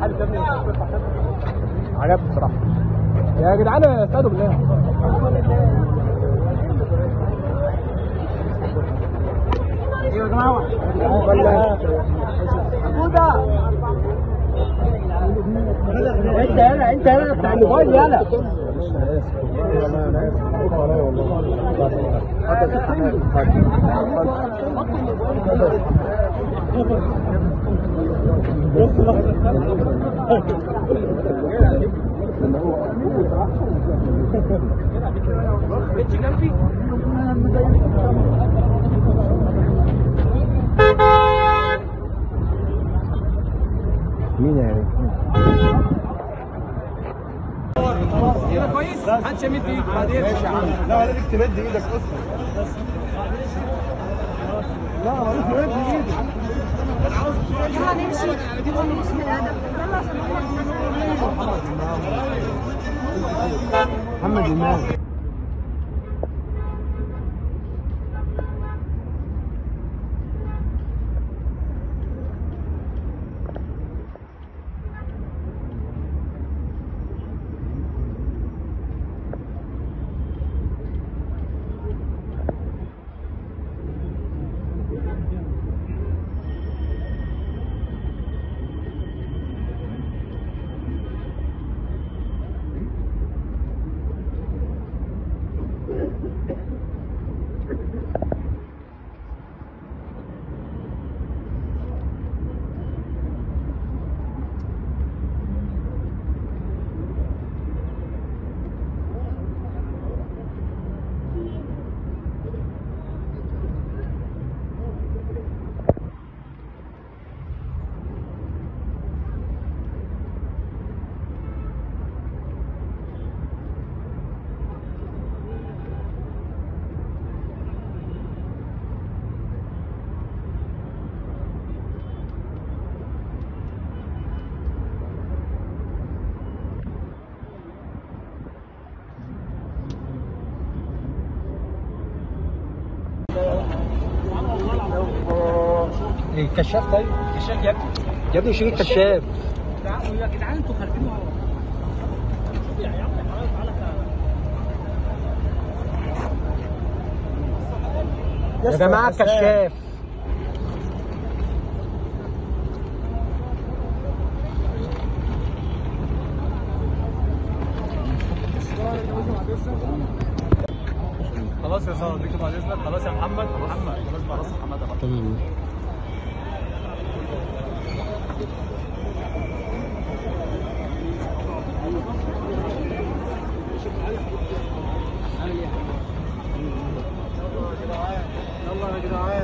عارف يا ابني عجبني بصراحه يا جدعان استهدوا بالله ايوه يا جماعه ولا انت هنا انت هنا بتاع الموبايل يلا مين يعني؟ كده كويس محدش يمد ايده بعدين ماشي يا عم لا لازم تمد ايدك اصلا لا مالوش تمد ايدك يلا نمشي يلا نمشي من الهدف يلا عشان محمد امام ايه كشاف طيب كشاف يا ابني يا ابني شيل الكشاف يا جدعان انتوا خارجين يا جماعه الكشاف خلاص يا صاحبي بعد اذنك خلاص يا محمد محمد خلاص خلاص محمد يا بطل. يلا يا جدعان